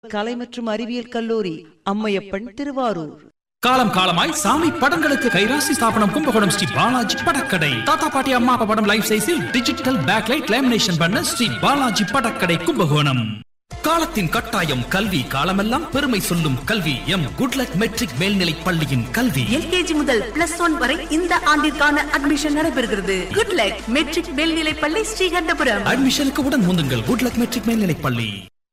கலை மற்றும் அறிவியல் கல்லூரி அம்மையப்பன் திருவாரூர் காலம் காலமாய் சாமி படங்களுக்கு கைராசி ஸ்தாபனம் கும்பகோணம் ஸ்ரீ பாலாஜி படக்கடை தாத்தா பாட்டி அம்மா அப்பா படம் லைஃப் சைஸில் டிஜிட்டல் பேக்லைட் லேமினேஷன் பண்ண ஸ்ரீ பாலாஜி படக்கடை கும்பகோணம் காலத்தின் கட்டாயம் கல்வி காலமெல்லாம் பெருமை சொல்லும் கல்வி எம் குட்லக் மெட்ரிக் மேல்நிலை பள்ளியின் கல்வி எல்கேஜி முதல் பிளஸ் ஒன் வரை இந்த ஆண்டிற்கான அட்மிஷன் நடைபெறுகிறது குட் லக் மெட்ரிக் மேல்நிலைப் பள்ளி ஸ்ரீகண்டபுரம் அட்மிஷனுக்கு உடன் முந்துங்கள் குட்லக் மெட்ரிக் மேல்நிலை பள்ளி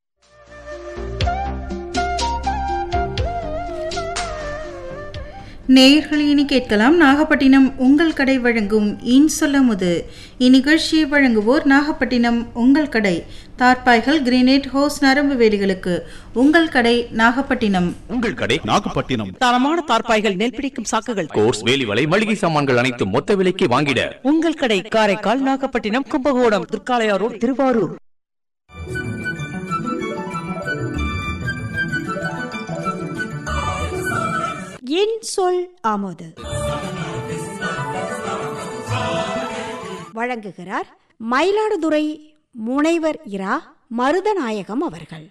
நேயர்கள் இனி கேட்கலாம் நாகப்பட்டினம் உங்கள் கடை வழங்கும் இன் சொல்லமுது இந்நிகழ்ச்சியை வழங்குவோர் நாகப்பட்டினம் உங்கள் கடை தார்பாய்கள் கிரேனைட் ஹோஸ் நரம்பு வேலிகளுக்கு உங்கள் கடை நாகப்பட்டினம் உங்கள் கடை நாகப்பட்டினம் தரமான தார்பாய்கள் நெல் பிடிக்கும் சாக்குகள் கோர்ஸ் வேலிவலை மளிகை சாமான்கள் அனைத்தும் மொத்த விலைக்கு வாங்கிட உங்கள் கடை காரைக்கால் நாகப்பட்டினம் கும்பகோணம் திருக்காளையாரோடு திருவாரூர் என் சொல் ஆமோது வழங்குகிறார் மயிலாடுதுறை முனைவர் இரா மருதநாயகம் அவர்கள்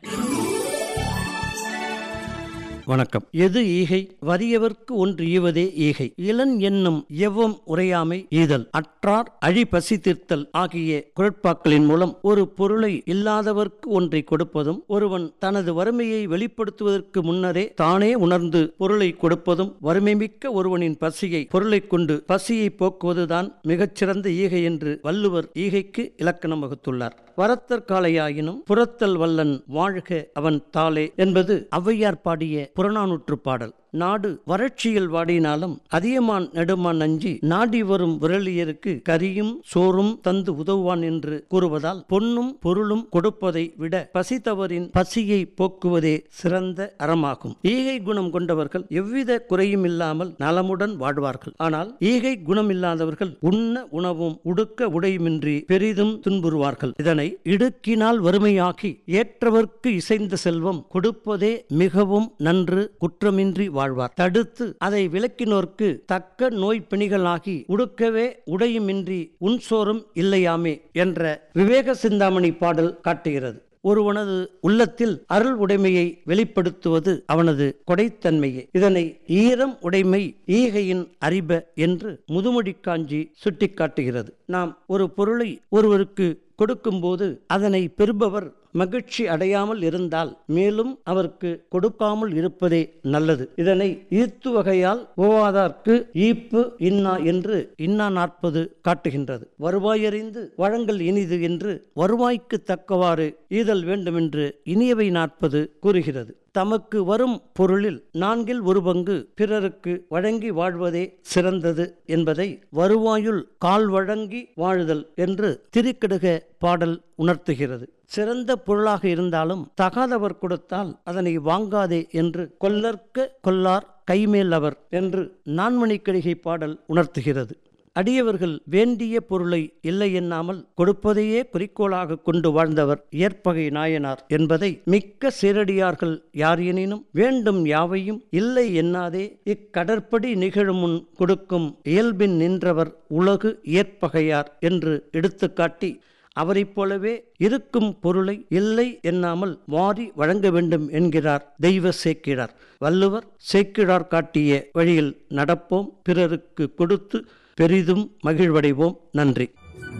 வணக்கம் எது ஈகை வறியவர்க்கு ஒன்று ஈவதே ஈகை இளன் என்னும் எவ்வம் உரையாமை ஈதல் அற்றார் அழி பசி தீர்த்தல் ஆகிய குரட்பாக்களின் மூலம் ஒரு பொருளை இல்லாதவர்க்கு ஒன்றை கொடுப்பதும் ஒருவன் தனது வறுமையை வெளிப்படுத்துவதற்கு முன்னரே தானே உணர்ந்து பொருளை கொடுப்பதும் வறுமைமிக்க ஒருவனின் பசியை பொருளைக் கொண்டு பசியை போக்குவதுதான் மிகச்சிறந்த ஈகை என்று வள்ளுவர் ஈகைக்கு இலக்கணம் வகுத்துள்ளார் வரத்தற் காளையாயினும் புறத்தல் வல்லன் வாழ்க அவன் தாளே என்பது ஔவையார் பாடிய புறநானூற்று பாடல் நாடு வறட்சியில் வாடினாலும் அதியமான் நெடுமான் அஞ்சி நாடி வரும் விரலியருக்கு கரியும் சோறும் தந்து உதவுவான் என்று கூறுவதால் பொன்னும் பொருளும் கொடுப்பதை விட பசித்தவரின் பசியை போக்குவதே சிறந்த அறமாகும் ஈகை குணம் கொண்டவர்கள் எவ்வித குறையும் இல்லாமல் நலமுடன் வாழ்வார்கள் ஆனால் ஈகை குணம் இல்லாதவர்கள் உண்ண உணவும் உடுக்க உடையுமின்றி பெரிதும் துன்புறுவார்கள் இதனை இடுக்கினால் வறுமையாக்கி ஏற்றவர்க்கு இசைந்த செல்வம் கொடுப்பதே மிகவும் நன்று குற்றமின்றி வாழ்வார் தடுத்து அதை விளக்கினோர்க்கு தக்க நோய் பிணிகளாகி உடுக்கவே உடையுமின்றி உன்சோறும் இல்லையாமே என்ற விவேக சிந்தாமணி பாடல் காட்டுகிறது ஒருவனது உள்ளத்தில் அருள் உடைமையை வெளிப்படுத்துவது அவனது கொடைத்தன்மையே இதனை ஈரம் உடைமை ஈகையின் அறிப என்று முதுமொழி காஞ்சி சுட்டிக்காட்டுகிறது நாம் ஒரு பொருளை ஒருவருக்கு கொடுக்கும்போது அதனை பெறுபவர் மகிழ்ச்சி அடையாமல் இருந்தால் மேலும் அவருக்கு கொடுக்காமல் இருப்பதே நல்லது இதனை ஈத்து வகையால் ஓவாதார்க்கு ஈப்பு இன்னா என்று இன்னா நாற்பது காட்டுகின்றது வருவாயறிந்து வழங்கல் இனிது என்று வருவாய்க்கு தக்கவாறு ஈதல் வேண்டுமென்று இனியவை நாற்பது கூறுகிறது தமக்கு வரும் பொருளில் நான்கில் ஒரு பங்கு பிறருக்கு வழங்கி வாழ்வதே சிறந்தது என்பதை வருவாயுள் கால் வழங்கி வாழுதல் என்று திருக்கிடுக பாடல் உணர்த்துகிறது சிறந்த பொருளாக இருந்தாலும் தகாதவர் கொடுத்தால் அதனை வாங்காதே என்று கொல்லற்க கொல்லார் கைமேல் அவர் என்று நான்மணிக்கடிகை பாடல் உணர்த்துகிறது அடியவர்கள் வேண்டிய பொருளை இல்லை எண்ணாமல் கொடுப்பதையே குறிக்கோளாக கொண்டு வாழ்ந்தவர் ஏற்பகை நாயனார் என்பதை மிக்க சீரடியார்கள் யார் எனினும் வேண்டும் யாவையும் இல்லை எண்ணாதே இக்கடற்படி நிகழும் முன் கொடுக்கும் இயல்பின் நின்றவர் உலகு ஏற்பகையார் என்று எடுத்துக்காட்டி அவரைப் போலவே இருக்கும் பொருளை இல்லை எண்ணாமல் வாரி வழங்க வேண்டும் என்கிறார் தெய்வ சேக்கிழார் வள்ளுவர் சேக்கிழார் காட்டிய வழியில் நடப்போம் பிறருக்கு கொடுத்து பெரிதும் மகிழ்வடைவோம் நன்றி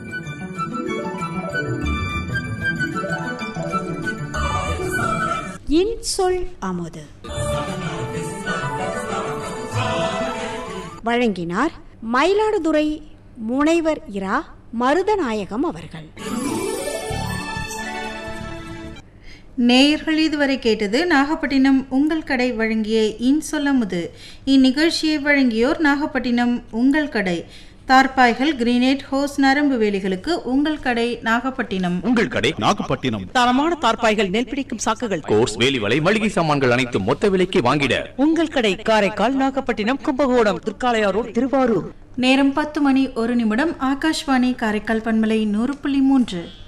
என் சொல் ஆமோது வழங்கினார் மயிலாடுதுறை முனைவர் இரா மருதநாயகம் அவர்கள் நேயர்கள் இதுவரை கேட்டது நாகப்பட்டினம் உங்கள் கடை வழங்கிய இன் சொல்லமுது இந்நிகழ்ச்சியை வழங்கியோர் நாகப்பட்டினம் உங்கள் கடை தார்பாய்கள் கிரீனேட் ஹோஸ் நரம்பு வேலிகளுக்கு உங்கள் கடை நாகப்பட்டினம் உங்கள் கடை நாகப்பட்டினம் தரமான தார்பாய்கள் நெல் பிடிக்கும் சாக்குகள் கோர்ஸ் வேலிவலை மளிகை சாமான்கள் அனைத்தும் மொத்த விலைக்கு வாங்கிட உங்கள் கடை காரைக்கால் நாகப்பட்டினம் கும்பகோணம் திருக்காளையாரோடு திருவாரூர் நேரம் பத்து மணி ஒரு நிமிடம் ஆகாஷ்வாணி காரைக்கால் பண்பலை நூறு புள்ளி மூன்று